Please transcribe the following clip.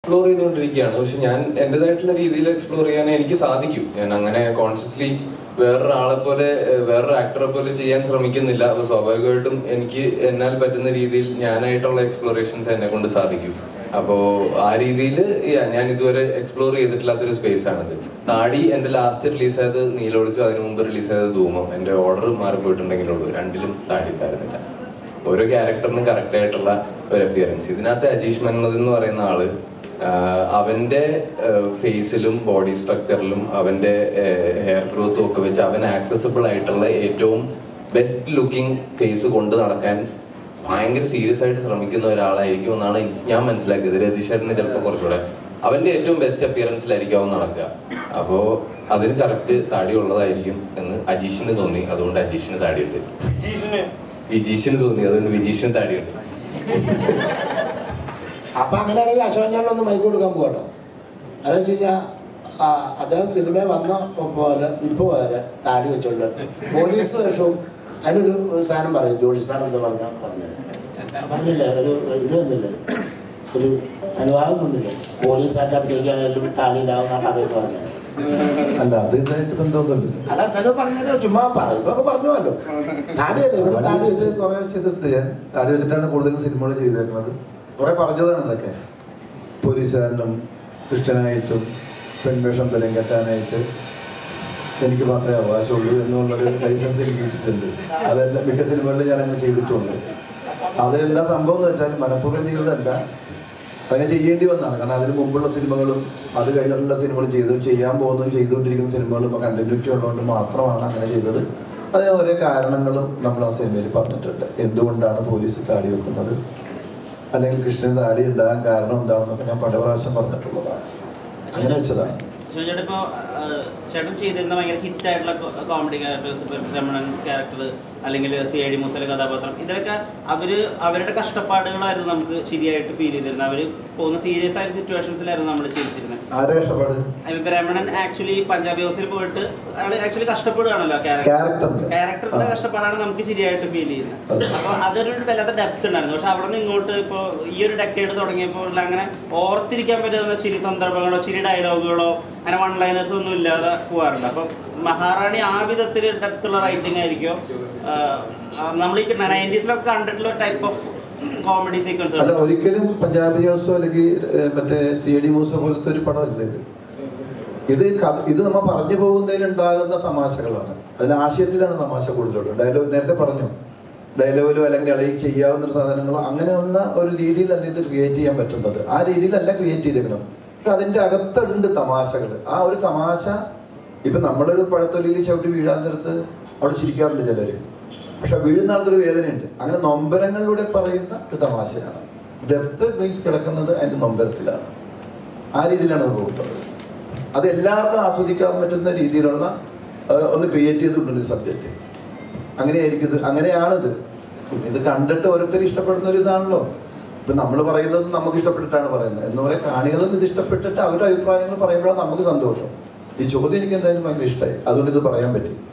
Explore ചെയ്തുകൊണ്ടിരിക്കുകയാണ് പക്ഷെ ഞാൻ എന്റേതായിട്ടുള്ള രീതിയിൽ എക്സ്പ്ലോർ ചെയ്യാൻ എനിക്ക് സാധിക്കും ഞാൻ അങ്ങനെ കോൺഷ്യസ്ലി വേറൊരാളെ പോലെ ഏഹ്, വേറൊരു ആക്ടറെ പോലെ ചെയ്യാൻ ശ്രമിക്കുന്നില്ല അപ്പൊ സ്വാഭാവികമായിട്ടും എനിക്ക് എന്നാൽ പറ്റുന്ന രീതിയിൽ ഞാനായിട്ടുള്ള എക്സ്പ്ലോറേഷൻസ് എന്നെ കൊണ്ട് സാധിക്കും അപ്പോ ആ രീതിയിൽ ഞാൻ ഇതുവരെ എക്സ്പ്ലോർ ചെയ്തിട്ടില്ലാത്തൊരു സ്പേസ് ആണിത് താടി എന്റെ ലാസ്റ്റ് റിലീസ് ആയത് നീലൊളിച്ചു അതിനു മുമ്പ് റിലീസ് ആയത് ധൂമം എന്റെ ഓർഡർ മാറിപ്പോയിട്ടുണ്ടെങ്കിലുള്ളൂ രണ്ടിലും താടി ഉണ്ടായിരുന്നില്ല ഓരോ ക്യാരക്ടറിനും കറക്റ്റ് ആയിട്ടുള്ള ഒരു അപ്പിയറൻസ് ഇതിനകത്ത് അജീഷ് മന്മത് എന്ന് പറയുന്ന ആള് ആഹ് അവന്റെ ഫേസിലും ബോഡി സ്ട്രക്ചറിലും അവന്റെ ഹെയർ ഗ്രോത്തും ഒക്കെ വെച്ച് അവൻ ആക്സസിബിൾ ആയിട്ടുള്ള ഏറ്റവും ബെസ്റ്റ് ലുക്കിംഗ് ഫേസ് കൊണ്ട് നടക്കാൻ ഭയങ്കര സീരിയസ് ആയിട്ട് ശ്രമിക്കുന്ന ഒരാളായിരിക്കും എന്നാണ് ഞാൻ മനസ്സിലാക്കിയത് രതീഷേട്ടന് ചിലപ്പോൾ കുറച്ചുകൂടെ അവന്റെ ഏറ്റവും ബെസ്റ്റ് അപ്പിയറൻസിലായിരിക്കും അവൻ നടക്കുക അപ്പോ അതിന് കറക്റ്റ് താടി ഉള്ളതായിരിക്കും എന്ന് അജീഷിന് തോന്നി അതുകൊണ്ട് അജീഷിന് താടിയുണ്ട് വിജീഷിന് തോന്നി അതുകൊണ്ട് വിജീഷിന് താടിയുണ്ട് അപ്പൊ അങ്ങനെയാണെങ്കിൽ അശോക് ഞാനൊന്ന് മൈക്ക് കൊടുക്കാൻ പോകട്ടോ അതെന്ന് വെച്ച് കഴിഞ്ഞാൽ അദ്ദേഹം സിനിമയിൽ വന്ന പോലെ ഇപ്പൊ വരെ താടി വെച്ചോണ്ട് പോലീസ് വേഷവും അതിനൊരു സാധനം പറയും ജോലി സാധനം എന്താ പറഞ്ഞ പറഞ്ഞത് പറഞ്ഞില്ലേ ഒരു ഇത് തന്നില്ലേ ഒരു അനുവാദം തന്നില്ലേ പോലീസുകാരുടെ അഭിനയിക്കാണെങ്കിലും താടി ഉണ്ടാവുന്ന കഥ എന്ന് പറഞ്ഞത് അല്ല അത് ഇതായിട്ട് ബന്ധമൊന്നുമില്ല അല്ല തന്നെ പറഞ്ഞാലോ ചുമ്മാ പറയുമ്പോ പറഞ്ഞുവല്ലോ താടിയല്ലേ ഇവിടെ താടി ഇത് വെച്ച് കുറെ ചെയ്തിട്ടുണ്ട് ഞാൻ താടി വെച്ചിട്ടാണ് കൂടുതലും സിനിമകൾ ചെയ്തേക്കുന്നത് കുറെ പറഞ്ഞതാണ് ഇതൊക്കെ പോലീസുകാരനും ക്രിസ്ത്യനായിട്ടും പെൺവേഷം തരം കെട്ടാനായിട്ട് എനിക്ക് മാത്രമേ അവകാശമുള്ളൂ എന്നുള്ളൊരു ലൈസൻസ് എനിക്ക് കിട്ടിയിട്ടുണ്ട് അതെല്ലാം മിക്ക സിനിമകളിലും ഞാൻ അങ്ങനെ ചെയ്തിട്ടുണ്ട് അതെല്ലാം സംഭവം എന്ന് വെച്ചാൽ മനഃപൂർവ്വം ചെയ്തതല്ല അങ്ങനെ ചെയ്യേണ്ടി വന്നതാണ് കാരണം അതിന് മുമ്പുള്ള സിനിമകളും അത് കഴിഞ്ഞിട്ടുള്ള സിനിമകളും ചെയ്തു ചെയ്യാൻ പോകുന്നതും ചെയ്തുകൊണ്ടിരിക്കുന്ന സിനിമകളും ഇപ്പോൾ കണ്ടിന്യൂറ്റി ഉള്ളതുകൊണ്ട് മാത്രമാണ് അങ്ങനെ ചെയ്തത് അതിന് ഓരോ കാരണങ്ങളും നമ്മൾ ആ സിനിമയിൽ പറഞ്ഞിട്ടുണ്ട് എന്തുകൊണ്ടാണ് പോലീസ് താടി വെക്കുന്നത് അല്ലെങ്കിൽ കൃഷ്ണൻ താടി ഉണ്ടാകാൻ കാരണം എന്താണെന്നൊക്കെ ഞാൻ പല പ്രാവശ്യം പറഞ്ഞിട്ടുള്ളതാണ് അങ്ങനെ വെച്ചതാണ് ചേട്ടൻ ഇപ്പോ ആ, ചേട്ടൻ ചെയ്തിരുന്ന ഭയങ്കര ഹിറ്റ് ആയിട്ടുള്ള കോമഡി ക്യാരക്ടേഴ്സ് ഇപ്പൊ രമണൻ ക്യാരക്ടർ അല്ലെങ്കിൽ സി ഐ ഡി മൂസലെ കഥാപാത്രം ഇതിലൊക്കെ അവര് അവരുടെ കഷ്ടപ്പാടുകളായിരുന്നു നമുക്ക് ശരിയായിട്ട് ഫീൽ ചെയ്തിരുന്നത് അവര് പോകുന്ന സീരിയസ് ആയ സിറ്റുവേഷൻസിലായിരുന്നു നമ്മൾ ചിരിച്ചിരുന്നത് ആരെ ഇഷ്ടപ്പാട് ഇപ്പൊ രമണൻ ആക്ച്വലി പഞ്ചാബി ഹൗസിൽ പോയിട്ട് അയാൾ ആക്ച്വലി കഷ്ടപ്പെടുകയാണല്ലോ ക്യാരക്ടർ ക്യാരക്ടറിന്റെ ക്യാരക്ടറിന്റെ ആ. കഷ്ടപ്പാടാണ് നമുക്ക് ശരിയായിട്ട് ഫീൽ ചെയ്യുന്നത് അതെ. അപ്പൊ അതൊരു വല്ലാത്ത ഡെപ്ത് ഉണ്ടായിരുന്നു പക്ഷെ അവിടെ നിന്ന് ഇങ്ങോട്ട് ഇപ്പൊ ഈ ഒരു ഡെക്കേഡ് തുടങ്ങിയപ്പോൾ ഉള്ള അങ്ങനെ ഓർത്തിരിക്കാൻ പറ്റുന്ന ചിരി സന്ദർഭങ്ങളോ ചിരി ഡയലോഗുകളോ അങ്ങനെ വൺ ലൈനേഴ്സ് ഒന്നും ഇല്ലാതെ പോകാറുണ്ട് അപ്പൊ മഹാറാണി ആ വിധത്തിൽ ഡെപ്ത് ഉള്ള റൈറ്റിംഗ് ആയിരിക്കും നമ്മൾ ഈ നയൻറ്റീസിലൊക്കെ കണ്ടിട്ടുള്ള ടൈപ്പ് ഓഫ് കോമഡി അല്ല സീക്വൻസ് ഒരിക്കലും പഞ്ചാബി ഹൗസോ അല്ലെങ്കിൽ ഏഹ്, മറ്റേ സി ഡി മൂസ പോലത്തെ ഒരു പടമല്ല ഇത് ഇത് കഥ- ഇത് നമ്മൾ പറഞ്ഞു പോകുന്നതിൽ ഉണ്ടാകുന്ന തമാശകളാണ് അതിന് ആശയത്തിലാണ് തമാശ കൂടുതലുള്ളത് ഡയലോഗ് നേരത്തെ പറഞ്ഞു ഡയലോഗിലോ അല്ലെങ്കിൽ ഇളകി ചെയ്യാവുന്ന സാധനങ്ങളോ അങ്ങനെയുള്ള ഒരു രീതിയിലല്ല ഇത് ക്രിയേറ്റ് ചെയ്യാൻ പറ്റുന്നത് ആ രീതിയിലല്ല ക്രിയേറ്റ് ചെയ്തേക്കണം പക്ഷെ അതിന്റെ അകത്തുണ്ട് തമാശകൾ ആ ഒരു തമാശ ഇപ്പൊ നമ്മളൊരു പഴത്തൊലിയിൽ ചവിട്ടി വീഴാൻ നേരത്ത് അവിടെ ചിരിക്കാറുണ്ട് ചിലര് പക്ഷെ വീഴുന്ന ആൾക്കൊരു വേദനയുണ്ട് അങ്ങനെ നൊമ്പരങ്ങളിലൂടെ പറയുന്ന ഒരു തമാശയാണ് ഡെപ്ത് ബേസ് കിടക്കുന്നത് അതിന്റെ നൊമ്പരത്തിലാണ് ആ രീതിയിലാണ് അത് പോകുന്നത് അത് എല്ലാവർക്കും ആസ്വദിക്കാൻ പറ്റുന്ന രീതിയിലുള്ള ആ, ഒന്ന് ക്രിയേറ്റ് ചെയ്തിട്ടുണ്ട് സബ്ജക്റ്റ് അങ്ങനെയായിരിക്കും ഇത് അങ്ങനെയാണിത് ഇത് കണ്ടിട്ട് ഓരോരുത്തർ ഇഷ്ടപ്പെടുന്ന ഒരു ഇതാണല്ലോ ഇപ്പൊ നമ്മൾ പറയുന്നത് നമുക്ക് ഇഷ്ടപ്പെട്ടിട്ടാണ് പറയുന്നത് എന്ന് പറയാൻ കാണികളും ഇത് ഇഷ്ടപ്പെട്ടിട്ട് അവരുടെ അഭിപ്രായങ്ങൾ പറയുമ്പോഴാണ് നമുക്ക് സന്തോഷം ഈ ചോദ്യം എനിക്ക് എന്തായാലും ഭയങ്കര ഇഷ്ടമായി അതുകൊണ്ട് ഇത് പറയാൻ പറ്റി